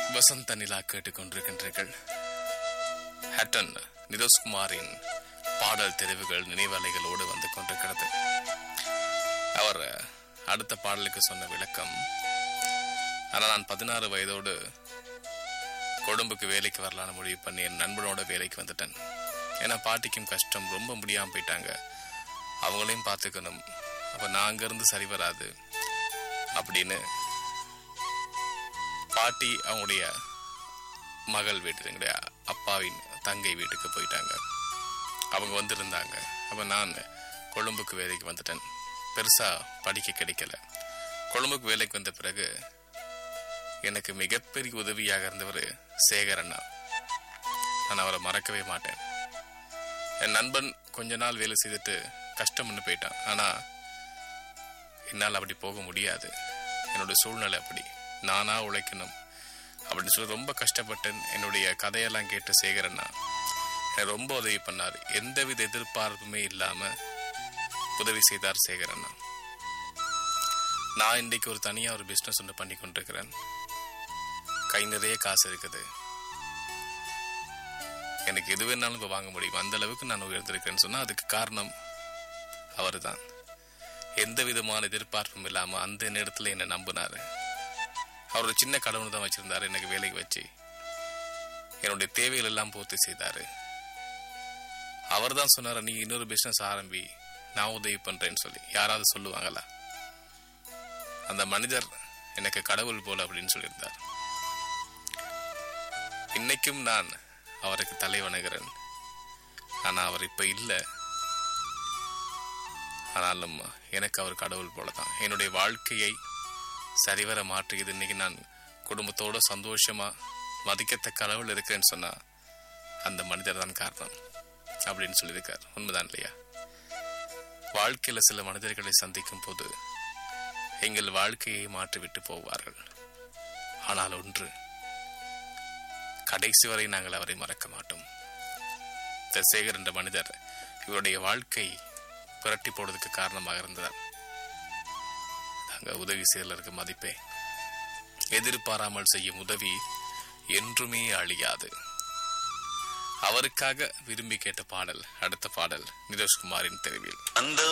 வசந்த நிலா கேட்டுக்கொண்டிருக்கின்றீர்கள் ஹட்டன் நிதோஷ்குமாரின் பாடல் தெரிவுகள் நினைவலைகளோடு வந்து கொண்டிருக்கிறது அவர் அடுத்த பாடலுக்கு சொன்ன விளக்கம் ஆனால் நான் பதினாறு வயதோடு கொழும்புக்கு வேலைக்கு வரலான்னு முடிவு பண்ணி என் நண்பனோட வேலைக்கு வந்துட்டேன் ஏன்னா பாட்டிக்கும் கஷ்டம் ரொம்ப முடியாமல் போயிட்டாங்க அவங்களையும் பார்த்துக்கணும் அப்போ நான் அங்கேருந்து சரி வராது அப்படின்னு பாட்டி அவங்களுடைய மகள் வீட்டு எங்களுடைய அப்பாவின் தங்கை வீட்டுக்கு போயிட்டாங்க அவங்க வந்திருந்தாங்க அப்போ நான் கொழும்புக்கு வேலைக்கு வந்துட்டேன் பெருசாக படிக்க கிடைக்கல கொழும்புக்கு வேலைக்கு வந்த பிறகு எனக்கு மிகப்பெரிய உதவியாக இருந்தவர் சேகர் அண்ணா நான் அவரை மறக்கவே மாட்டேன் என் நண்பன் கொஞ்ச நாள் வேலை செய்துட்டு கஷ்டம்னு போயிட்டான் ஆனால் என்னால் அப்படி போக முடியாது என்னோட சூழ்நிலை அப்படி நானா உழைக்கணும் அப்படின்னு சொல்லி ரொம்ப கஷ்டப்பட்டேன் என்னுடைய கதையெல்லாம் கேட்டு சேகரண்ணா எனக்கு ரொம்ப உதவி பண்ணார் எந்தவித எதிர்பார்ப்புமே இல்லாம உதவி செய்தார் சேகரண்ணா நான் இன்றைக்கு ஒரு தனியா ஒரு பிசினஸ் ஒன்று பண்ணி கொண்டிருக்கிறேன் கை நிறைய காசு இருக்குது எனக்கு எது வேணாலும் இப்போ வாங்க முடியும் அந்த அளவுக்கு நான் உயர்ந்திருக்கேன்னு சொன்னா அதுக்கு காரணம் அவர்தான் எந்த விதமான எதிர்பார்ப்பும் இல்லாம அந்த நேரத்துல என்னை நம்பினாரு அவர் ஒரு சின்ன கடவுள் தான் வச்சிருந்தாரு எனக்கு வேலைக்கு வச்சு என்னுடைய தேவைகள் எல்லாம் பூர்த்தி செய்தாரு அவர் தான் சொன்னாரு நீ இன்னொரு பிசினஸ் ஆரம்பி நான் உதவி பண்றேன்னு சொல்லி யாராவது சொல்லுவாங்களா அந்த மனிதர் எனக்கு கடவுள் போல அப்படின்னு சொல்லியிருந்தார் இன்னைக்கும் நான் அவருக்கு தலை வணங்குறேன் ஆனா அவர் இப்ப இல்லை ஆனாலும் எனக்கு அவர் கடவுள் போல தான் என்னுடைய வாழ்க்கையை சரிவர மாற்றியது இன்னைக்கு நான் குடும்பத்தோட சந்தோஷமா மதிக்கத்தக்க அளவில் இருக்கிறேன்னு சொன்னா அந்த மனிதர் தான் காரணம் அப்படின்னு சொல்லியிருக்கார் உண்மைதான் இல்லையா வாழ்க்கையில சில மனிதர்களை சந்திக்கும் போது எங்கள் வாழ்க்கையை மாற்றிவிட்டு போவார்கள் ஆனால் ஒன்று கடைசி வரை நாங்கள் அவரை மறக்க மாட்டோம் தசேகர் என்ற மனிதர் இவருடைய வாழ்க்கை புரட்டி போடுறதுக்கு காரணமாக இருந்ததால் நாங்க உதவி செய்யலருக்கு மதிப்பே எதிர்பாராமல் செய்யும் உதவி என்றுமே அழியாது அவருக்காக விரும்பி கேட்ட பாடல் அடுத்த பாடல் நிதோஷ்குமாரின் தெருவில் அந்த